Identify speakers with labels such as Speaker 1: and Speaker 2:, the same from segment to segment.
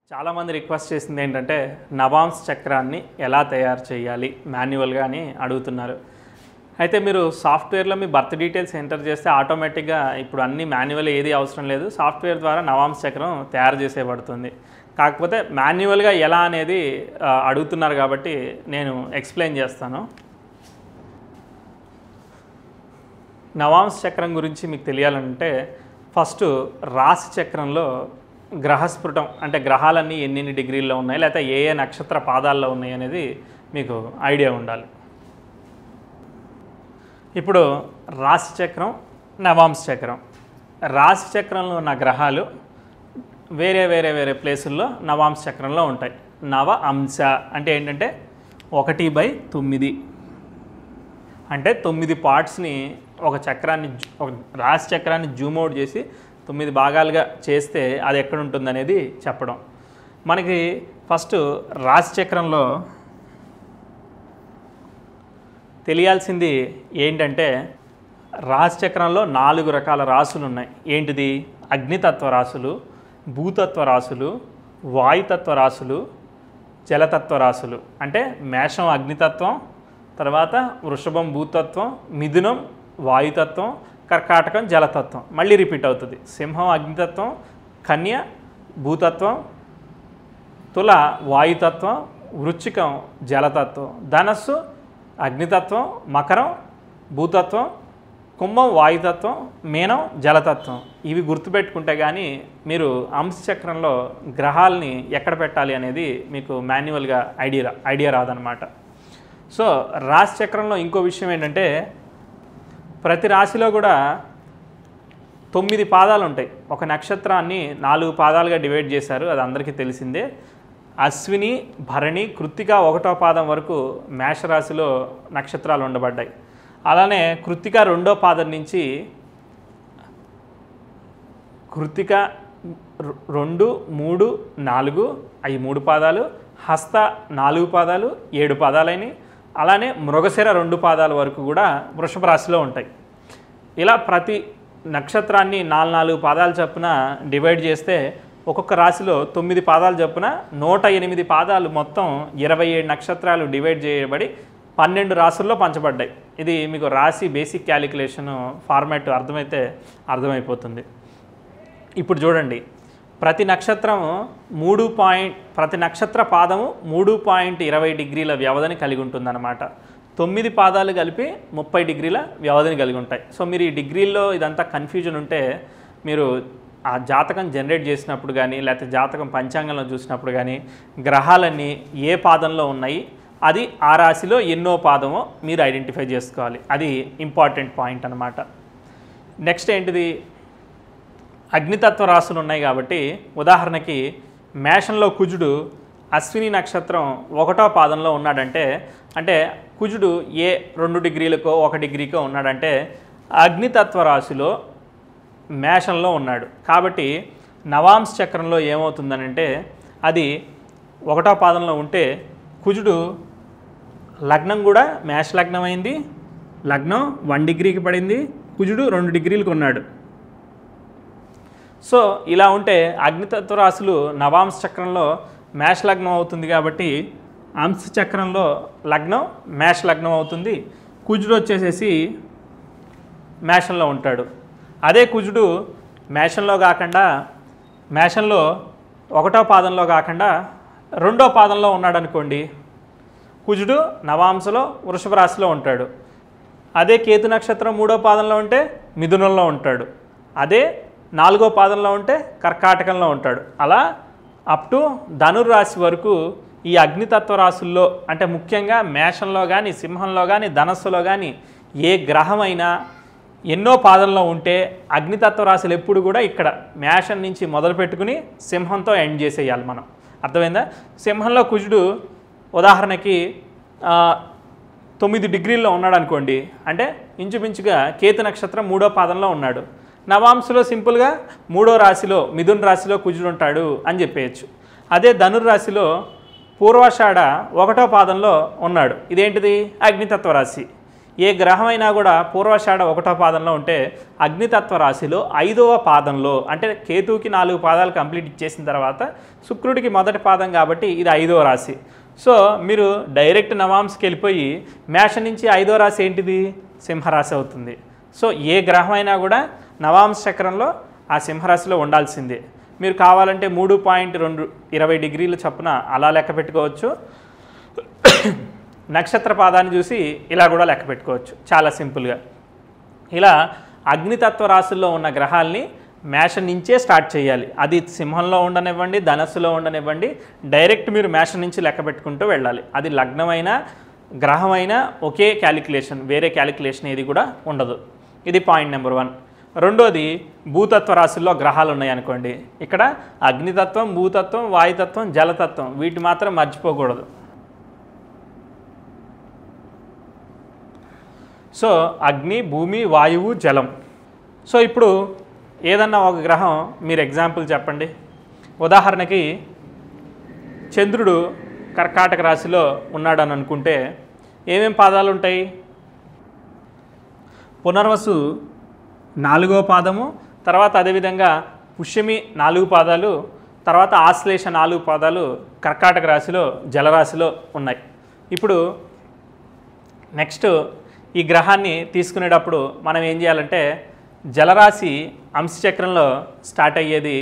Speaker 1: చాలామంది రిక్వెస్ట్ చేసింది ఏంటంటే నవాంశ్ చక్రాన్ని ఎలా తయారు చేయాలి మాన్యువల్గా అని అడుగుతున్నారు అయితే మీరు సాఫ్ట్వేర్లో మీ బర్త్ డీటెయిల్స్ ఎంటర్ చేస్తే ఆటోమేటిక్గా ఇప్పుడు అన్ని మాన్యువల్ ఏది అవసరం లేదు సాఫ్ట్వేర్ ద్వారా నవాంశ చక్రం తయారు చేసేయబడుతుంది కాకపోతే మాన్యువల్గా ఎలా అనేది ఆ, అడుగుతున్నారు కాబట్టి నేను ఎక్స్ప్లెయిన్ చేస్తాను నవాంశ చక్రం గురించి మీకు తెలియాలంటే ఫస్ట్ రాశి చక్రంలో గ్రహస్ఫుటం అంటే గ్రహాలన్నీ ఎన్నెన్ని డిగ్రీల్లో ఉన్నాయి లేకపోతే ఏ ఏ నక్షత్ర పాదాల్లో ఉన్నాయి అనేది మీకు ఐడియా ఉండాలి ఇప్పుడు రాశి చక్రం నవాంశ చక్రం రాశి చక్రంలో ఉన్న గ్రహాలు వేరే వేరే వేరే ప్లేసుల్లో నవాంశ చక్రంలో ఉంటాయి నవ అంశ అంటే ఏంటంటే ఒకటి బై తొమ్మిది అంటే తొమ్మిది పార్ట్స్ని ఒక చక్రాన్ని జు- ఒక రాశి చక్రాన్ని జూమ్ అవుట్ చేసి తొమ్మిది భాగాలుగా చేస్తే అది ఎక్కడ ఉంటుంది అనేది చెప్పడం మనకి ఫస్ట్ రాశి చక్రంలో తెలియాల్సింది ఏంటంటే రాశి చక్రంలో నాలుగు రకాల రాసులు ఉన్నాయి ఏంటిది అగ్నితత్వ రాసులు భూతత్వ రాసులు వాయుతత్వ రాసులు జలతత్వ రాసులు అంటే మేషం అగ్నితత్వం తర్వాత వృషభం భూతత్వం మిథునం వాయుతత్వం కర్కాటకం జలతత్వం మళ్ళీ రిపీట్ అవుతుంది సింహం అగ్నితత్వం కన్య భూతత్వం తుల వాయుతత్వం వృచ్చికం జలతత్వం ధనస్సు అగ్నితత్వం మకరం భూతత్వం కుంభం వాయుతత్వం మీనం జలతత్వం ఇవి గుర్తుపెట్టుకుంటే కానీ మీరు అంశచక్రంలో గ్రహాలని ఎక్కడ పెట్టాలి అనేది మీకు మాన్యువల్గా ఐడియా ఐడియా రాదనమాట సో రాశి చక్రంలో ఇంకో విషయం ఏంటంటే ప్రతి రాశిలో కూడా తొమ్మిది పాదాలు ఉంటాయి ఒక నక్షత్రాన్ని నాలుగు పాదాలుగా డివైడ్ చేశారు అది అందరికీ తెలిసిందే అశ్విని భరణి కృత్తిక ఒకటో పాదం వరకు మేషరాశిలో నక్షత్రాలు ఉండబడ్డాయి అలానే కృత్తిక రెండో పాదం నుంచి కృత్తిక ర- రెండు మూడు నాలుగు అవి మూడు పాదాలు హస్త నాలుగు పాదాలు ఏడు పాదాలైనవి అలానే మృగశిర రెండు పాదాల వరకు కూడా వృషభ రాశిలో ఉంటాయి ఇలా ప్రతి నక్షత్రాన్ని నాలుగు నాలుగు పాదాలు చొప్పున డివైడ్ చేస్తే ఒక్కొక్క రాశిలో తొమ్మిది పాదాలు చొప్పున నూట ఎనిమిది పాదాలు మొత్తం ఇరవై ఏడు నక్షత్రాలు డివైడ్ చేయబడి పన్నెండు రాసుల్లో పంచబడ్డాయి ఇది మీకు రాశి బేసిక్ క్యాలిక్యులేషన్ ఫార్మాట్ అర్థమైతే అర్థమైపోతుంది ఇప్పుడు చూడండి ప్రతి నక్షత్రం మూడు పాయింట్ ప్రతి నక్షత్ర పాదము మూడు పాయింట్ ఇరవై డిగ్రీల వ్యవధిని కలిగి ఉంటుందన్నమాట తొమ్మిది పాదాలు కలిపి ముప్పై డిగ్రీల వ్యవధిని కలిగి ఉంటాయి సో మీరు ఈ డిగ్రీల్లో ఇదంతా కన్ఫ్యూజన్ ఉంటే మీరు ఆ జాతకం జనరేట్ చేసినప్పుడు కానీ లేకపోతే జాతకం పంచాంగంలో చూసినప్పుడు కానీ గ్రహాలన్నీ ఏ పాదంలో ఉన్నాయి అది ఆ రాశిలో ఎన్నో పాదమో మీరు ఐడెంటిఫై చేసుకోవాలి అది ఇంపార్టెంట్ పాయింట్ అన్నమాట నెక్స్ట్ ఏంటిది అగ్నితత్వ రాశులు ఉన్నాయి కాబట్టి ఉదాహరణకి మేషంలో కుజుడు అశ్విని నక్షత్రం ఒకటో పాదంలో ఉన్నాడంటే అంటే కుజుడు ఏ రెండు డిగ్రీలకో ఒక డిగ్రీకో ఉన్నాడంటే అగ్నితత్వ రాశిలో మేషంలో ఉన్నాడు కాబట్టి నవాంశ చక్రంలో ఏమవుతుందనంటే అది ఒకటో పాదంలో ఉంటే కుజుడు లగ్నం కూడా మేష లగ్నం అయింది లగ్నం వన్ డిగ్రీకి పడింది కుజుడు రెండు డిగ్రీలకు ఉన్నాడు సో ఇలా ఉంటే అగ్నితత్వ రాశులు నవాంశ చక్రంలో మేష లగ్నం అవుతుంది కాబట్టి అంశ చక్రంలో లగ్నం మేష లగ్నం అవుతుంది కుజుడు వచ్చేసేసి మేషంలో ఉంటాడు అదే కుజుడు మేషంలో కాకుండా మేషంలో ఒకటో పాదంలో కాకుండా రెండో పాదంలో ఉన్నాడు అనుకోండి కుజుడు నవాంశలో వృషభ రాశిలో ఉంటాడు అదే కేతు నక్షత్రం మూడో పాదంలో ఉంటే మిథునంలో ఉంటాడు అదే నాలుగో పాదంలో ఉంటే కర్కాటకంలో ఉంటాడు అలా అప్ టు ధనుర్రాశి వరకు ఈ అగ్నితత్వ రాశుల్లో అంటే ముఖ్యంగా మేషంలో కానీ సింహంలో కానీ ధనస్సులో కానీ ఏ గ్రహమైనా ఎన్నో పాదంలో ఉంటే అగ్నితత్వ రాశులు ఎప్పుడు కూడా ఇక్కడ మేషం నుంచి మొదలు పెట్టుకుని సింహంతో ఎండ్ చేసేయాలి మనం అర్థమైందా సింహంలో కుజుడు ఉదాహరణకి ఆ, తొమ్మిది డిగ్రీల్లో ఉన్నాడు అనుకోండి అంటే ఇంచుమించుగా కేతు నక్షత్రం మూడో పాదంలో ఉన్నాడు నవాంశలో సింపుల్గా మూడో రాశిలో మిథున్ రాశిలో కుజుడు ఉంటాడు అని చెప్పేయచ్చు అదే ధనుర్రాశిలో పూర్వాషాఢ ఒకటో పాదంలో ఉన్నాడు ఇదేంటిది అగ్నితత్వ రాశి ఏ గ్రహం అయినా కూడా పూర్వషాఢ ఒకటో పాదంలో ఉంటే అగ్నితత్వ రాశిలో ఐదవ పాదంలో అంటే కేతువుకి నాలుగు పాదాలు కంప్లీట్ ఇచ్చేసిన తర్వాత శుక్రుడికి మొదటి పాదం కాబట్టి ఇది ఐదవ రాశి సో మీరు డైరెక్ట్ నవాంశకి వెళ్ళిపోయి మేషం నుంచి ఐదో రాశి ఏంటిది సింహరాశి అవుతుంది సో ఏ గ్రహం అయినా కూడా నవాంశ చక్రంలో ఆ సింహరాశిలో ఉండాల్సిందే మీరు కావాలంటే మూడు పాయింట్ రెండు ఇరవై డిగ్రీల చొప్పున అలా లెక్క పెట్టుకోవచ్చు నక్షత్ర పాదాన్ని చూసి ఇలా కూడా లెక్క పెట్టుకోవచ్చు చాలా సింపుల్గా ఇలా అగ్నితత్వ రాశుల్లో ఉన్న గ్రహాల్ని మేషం నుంచే స్టార్ట్ చేయాలి అది సింహంలో ఉండనివ్వండి ధనస్సులో ఉండనివ్వండి డైరెక్ట్ మీరు మేషం నుంచి లెక్క పెట్టుకుంటూ వెళ్ళాలి అది లగ్నమైన గ్రహమైన ఒకే క్యాలిక్యులేషన్ వేరే క్యాలిక్యులేషన్ ఏది కూడా ఉండదు ఇది పాయింట్ నెంబర్ వన్ రెండోది భూతత్వ రాశుల్లో గ్రహాలు ఉన్నాయనుకోండి ఇక్కడ అగ్నితత్వం భూతత్వం వాయుతత్వం జలతత్వం వీటి మాత్రం మర్చిపోకూడదు సో అగ్ని భూమి వాయువు జలం సో ఇప్పుడు ఏదన్నా ఒక గ్రహం మీరు ఎగ్జాంపుల్ చెప్పండి ఉదాహరణకి చంద్రుడు కర్కాటక రాశిలో ఉన్నాడని అనుకుంటే ఏమేం పాదాలు ఉంటాయి పునర్వసు నాలుగో పాదము తర్వాత అదేవిధంగా పుష్యమి నాలుగు పాదాలు తర్వాత ఆశ్లేష నాలుగు పాదాలు కర్కాటక రాశిలో జలరాశిలో ఉన్నాయి ఇప్పుడు నెక్స్ట్ ఈ గ్రహాన్ని తీసుకునేటప్పుడు మనం ఏం చేయాలంటే జలరాశి అంశచక్రంలో స్టార్ట్ అయ్యేది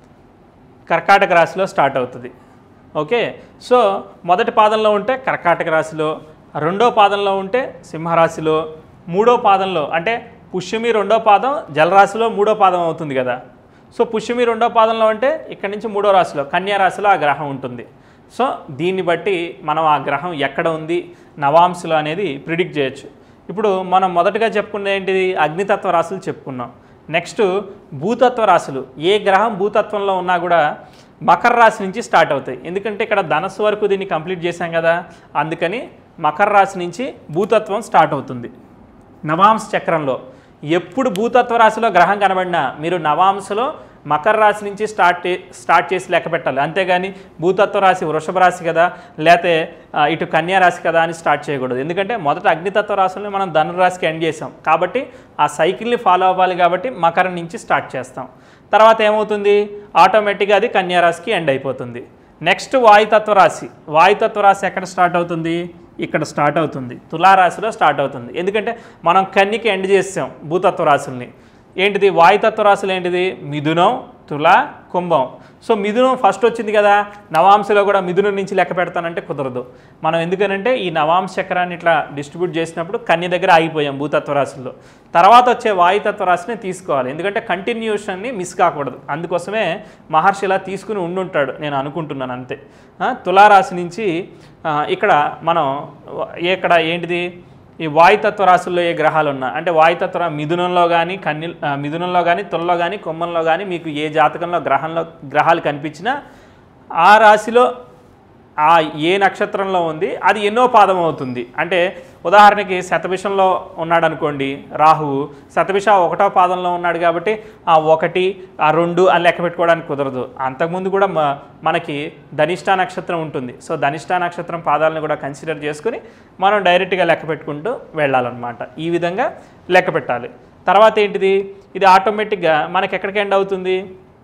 Speaker 1: కర్కాటక రాశిలో స్టార్ట్ అవుతుంది ఓకే సో మొదటి పాదంలో ఉంటే కర్కాటక రాశిలో రెండో పాదంలో ఉంటే సింహరాశిలో మూడో పాదంలో అంటే పుష్యమి రెండో పాదం జలరాశిలో మూడో పాదం అవుతుంది కదా సో పుష్యమి రెండో పాదంలో అంటే ఇక్కడి నుంచి మూడో రాశిలో కన్యా రాశిలో ఆ గ్రహం ఉంటుంది సో దీన్ని బట్టి మనం ఆ గ్రహం ఎక్కడ ఉంది నవాంశలో అనేది ప్రిడిక్ట్ చేయొచ్చు ఇప్పుడు మనం మొదటగా చెప్పుకున్నది ఏంటిది అగ్నితత్వ రాశులు చెప్పుకున్నాం నెక్స్ట్ భూతత్వ రాశులు ఏ గ్రహం భూతత్వంలో ఉన్నా కూడా మకర రాశి నుంచి స్టార్ట్ అవుతాయి ఎందుకంటే ఇక్కడ ధనస్సు వరకు దీన్ని కంప్లీట్ చేశాం కదా అందుకని మకర రాశి నుంచి భూతత్వం స్టార్ట్ అవుతుంది నవాంశ చక్రంలో ఎప్పుడు భూతత్వ రాశిలో గ్రహం కనబడినా మీరు నవాంశలో మకర రాశి నుంచి స్టార్ట్ చే- స్టార్ట్ చేసి లెక్క పెట్టాలి అంతేగాని భూతత్వ రాశి వృషభ రాశి కదా లేకపోతే ఆ, ఇటు కన్యా రాశి కదా అని స్టార్ట్ చేయకూడదు ఎందుకంటే మొదట అగ్నితత్వ రాశుల్ని మనం ధనురాశికి ఎండ్ చేసాం కాబట్టి ఆ సైకిల్ని ఫాలో అవ్వాలి కాబట్టి మకరం నుంచి స్టార్ట్ చేస్తాం తర్వాత ఏమవుతుంది ఆటోమేటిక్గా అది కన్యా రాశికి ఎండ్ అయిపోతుంది నెక్స్ట్ వాయుతత్వ రాశి వాయుతత్వ రాశి ఎక్కడ స్టార్ట్ అవుతుంది ఇక్కడ స్టార్ట్ అవుతుంది తులారాశిలో స్టార్ట్ అవుతుంది ఎందుకంటే మనం కన్నికి ఎండ్ చేసాం భూతత్వ రాశుల్ని ఏంటిది వాయుతత్వ రాశులు ఏంటిది మిథునం తుల కుంభం సో మిథునం ఫస్ట్ వచ్చింది కదా నవాంశలో కూడా మిథునం నుంచి లెక్క పెడతానంటే కుదరదు మనం ఎందుకనంటే ఈ నవాంశ చక్రాన్ని ఇట్లా డిస్ట్రిబ్యూట్ చేసినప్పుడు కన్య దగ్గర ఆగిపోయాం భూతత్వ రాశుల్లో తర్వాత వచ్చే వాయుతత్వ రాశిని తీసుకోవాలి ఎందుకంటే కంటిన్యూషన్ని మిస్ కాకూడదు అందుకోసమే మహర్షి ఇలా తీసుకుని ఉండుంటాడు నేను అనుకుంటున్నాను అంతే ఆ, తులారాశి నుంచి ఆ, ఇక్కడ మనం ఇక్కడ ఏంటిది ఈ వాయుతత్వ రాశుల్లో ఏ గ్రహాలు ఉన్నా అంటే వాయుతత్వ మిథునంలో కానీ కన్ని ఆ, మిథునంలో కానీ తులలో కానీ కొమ్మంలో కానీ మీకు ఏ జాతకంలో గ్రహంలో గ్రహాలు కనిపించినా ఆ రాశిలో ఆ ఏ నక్షత్రంలో ఉంది అది ఎన్నో పాదం అవుతుంది అంటే ఉదాహరణకి శతభిషంలో ఉన్నాడు అనుకోండి రాహువు శతభిష ఒకటో పాదంలో ఉన్నాడు కాబట్టి ఆ ఒకటి ఆ రెండు అని లెక్క పెట్టుకోవడానికి కుదరదు అంతకుముందు కూడా మ- మనకి ధనిష్టా నక్షత్రం ఉంటుంది సో ధనిష్టా నక్షత్రం పాదాలను కూడా కన్సిడర్ చేసుకుని మనం డైరెక్ట్గా లెక్క పెట్టుకుంటూ వెళ్ళాలన్నమాట ఈ విధంగా లెక్క పెట్టాలి తర్వాత ఏంటిది ఇది ఆటోమేటిక్గా మనకి ఎక్కడికి ఎండ్ అవుతుంది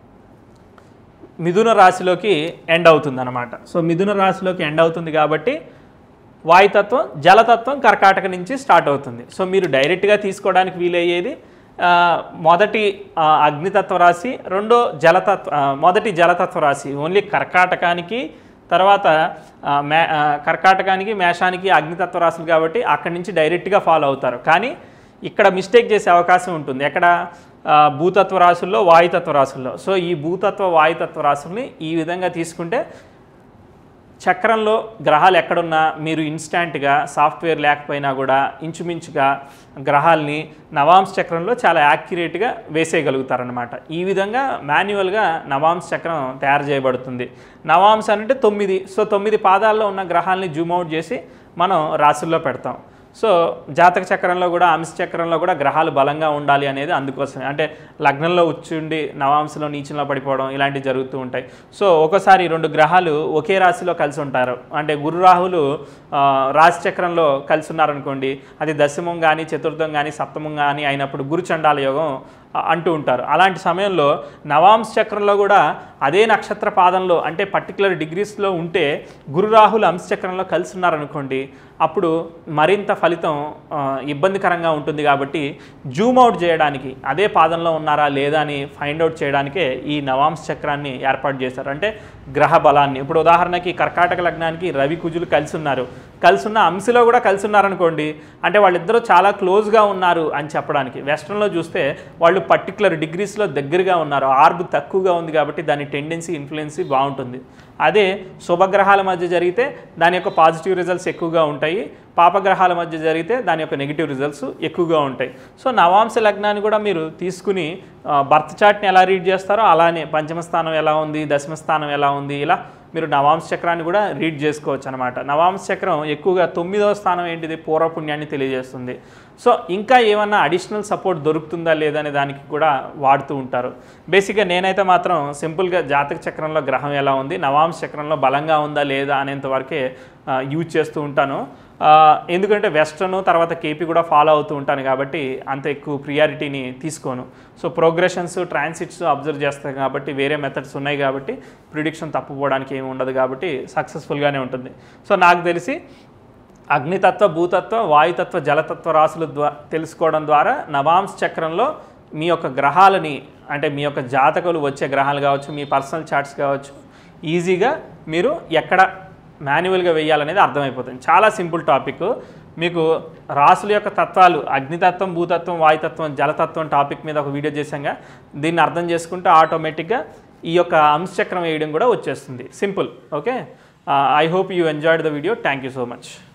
Speaker 1: మిథున రాశిలోకి ఎండ్ అవుతుంది అనమాట సో మిథున రాశిలోకి ఎండ్ అవుతుంది కాబట్టి వాయుతత్వం జలతత్వం కర్కాటక నుంచి స్టార్ట్ అవుతుంది సో మీరు డైరెక్ట్గా తీసుకోవడానికి వీలయ్యేది ఆ, మొదటి ఆ, అగ్నితత్వ రాశి రెండో జలతత్వ ఆ, మొదటి జలతత్వ రాశి ఓన్లీ కర్కాటకానికి తర్వాత ఆ, మే ఆ, కర్కాటకానికి మేషానికి అగ్నితత్వ రాశులు కాబట్టి అక్కడి నుంచి డైరెక్ట్గా ఫాలో అవుతారు కానీ ఇక్కడ మిస్టేక్ చేసే అవకాశం ఉంటుంది ఎక్కడ ఆ, భూతత్వ రాశుల్లో వాయుతత్వ రాశుల్లో సో ఈ భూతత్వ వాయుతత్వ రాశుల్ని ఈ విధంగా తీసుకుంటే చక్రంలో గ్రహాలు ఎక్కడున్నా మీరు ఇన్స్టాంట్గా సాఫ్ట్వేర్ లేకపోయినా కూడా ఇంచుమించుగా గ్రహాల్ని నవాంశ చక్రంలో చాలా యాక్యురేట్గా వేసేయగలుగుతారనమాట ఈ విధంగా మాన్యువల్గా నవాంశ చక్రం తయారు చేయబడుతుంది నవాంశ అంటే తొమ్మిది సో తొమ్మిది పాదాల్లో ఉన్న గ్రహాల్ని జూమ్ అవుట్ చేసి మనం రాశుల్లో పెడతాం సో జాతక చక్రంలో కూడా అంశ చక్రంలో కూడా గ్రహాలు బలంగా ఉండాలి అనేది అందుకోసమే అంటే లగ్నంలో ఉచ్చుండి నవాంశలో నీచంలో పడిపోవడం ఇలాంటివి జరుగుతూ ఉంటాయి సో ఒకసారి రెండు గ్రహాలు ఒకే రాశిలో కలిసి ఉంటారు అంటే గురు రాహులు ఆ, రాశి చక్రంలో కలిసి ఉన్నారనుకోండి అది దశమం కానీ చతుర్థం కానీ సప్తమం కానీ అయినప్పుడు గురు చండాల యోగం ఆ, అంటూ ఉంటారు అలాంటి సమయంలో నవాంశ చక్రంలో కూడా అదే నక్షత్ర పాదంలో అంటే పర్టికులర్ డిగ్రీస్లో ఉంటే గురు రాహులు అంశచక్రంలో కలిసి ఉన్నారనుకోండి అప్పుడు మరింత ఫలితం ఆ, ఇబ్బందికరంగా ఉంటుంది కాబట్టి జూమ్ అవుట్ చేయడానికి అదే పాదంలో ఉన్నారా లేదా అని ఫైండ్ అవుట్ చేయడానికే ఈ నవాంశ చక్రాన్ని ఏర్పాటు చేశారు అంటే గ్రహ బలాన్ని ఇప్పుడు ఉదాహరణకి కర్కాటక లగ్నానికి రవి కుజులు కలిసి ఉన్నారు కలిసి ఉన్న అంశలో కూడా కలిసి ఉన్నారనుకోండి అంటే వాళ్ళిద్దరూ చాలా క్లోజ్గా ఉన్నారు అని చెప్పడానికి వెస్ట్రన్లో చూస్తే వాళ్ళు పర్టికులర్ డిగ్రీస్లో దగ్గరగా ఉన్నారు ఆర్బ్ తక్కువగా ఉంది కాబట్టి దాని టెండెన్సీ ఇన్ఫ్లుయెన్సీ బాగుంటుంది అదే శుభగ్రహాల మధ్య జరిగితే దాని యొక్క పాజిటివ్ రిజల్ట్స్ ఎక్కువగా ఉంటాయి పాపగ్రహాల మధ్య జరిగితే దాని యొక్క నెగిటివ్ రిజల్ట్స్ ఎక్కువగా ఉంటాయి సో నవాంశ లగ్నాన్ని కూడా మీరు తీసుకుని ఆ, బర్త్ చార్ట్ని ఎలా రీడ్ చేస్తారో అలానే పంచమ స్థానం ఎలా ఉంది దశమ స్థానం ఎలా ఉంది ఇలా మీరు నవాంశ చక్రాన్ని కూడా రీడ్ చేసుకోవచ్చు అనమాట నవాంశ చక్రం ఎక్కువగా తొమ్మిదవ స్థానం ఏంటిది పూర్వపుణ్యాన్ని తెలియజేస్తుంది సో ఇంకా ఏమన్నా అడిషనల్ సపోర్ట్ దొరుకుతుందా లేదా అనే దానికి కూడా వాడుతూ ఉంటారు బేసిక్గా నేనైతే మాత్రం సింపుల్గా జాతక చక్రంలో గ్రహం ఎలా ఉంది నవాంశ చక్రంలో బలంగా ఉందా లేదా అనేంత వరకే యూజ్ చేస్తూ ఉంటాను ఆ, ఎందుకంటే వెస్ట్రన్ తర్వాత కేపీ కూడా ఫాలో అవుతూ ఉంటాను కాబట్టి అంత ఎక్కువ ప్రియారిటీని తీసుకోను సో ప్రోగ్రెషన్స్ ట్రాన్సిట్స్ అబ్జర్వ్ చేస్తాను కాబట్టి వేరే మెథడ్స్ ఉన్నాయి కాబట్టి ప్రిడిక్షన్ తప్పుపోవడానికి ఏమి ఉండదు కాబట్టి సక్సెస్ఫుల్గానే ఉంటుంది సో నాకు తెలిసి అగ్నితత్వ భూతత్వ వాయుతత్వ జలతత్వ రాశుల ద్వా తెలుసుకోవడం ద్వారా నవాంశ చక్రంలో మీ యొక్క గ్రహాలని అంటే మీ యొక్క జాతకులు వచ్చే గ్రహాలు కావచ్చు మీ పర్సనల్ చార్ట్స్ కావచ్చు ఈజీగా మీరు ఎక్కడ మాన్యువల్గా వేయాలనేది అర్థమైపోతుంది చాలా సింపుల్ టాపిక్ మీకు రాసుల యొక్క తత్వాలు అగ్నితత్వం భూతత్వం వాయుతత్వం జలతత్వం టాపిక్ మీద ఒక వీడియో చేశాగా దీన్ని అర్థం చేసుకుంటే ఆటోమేటిక్గా ఈ యొక్క అంశచక్రం వేయడం కూడా వచ్చేస్తుంది simple okay I hope you enjoyed the video thank you so much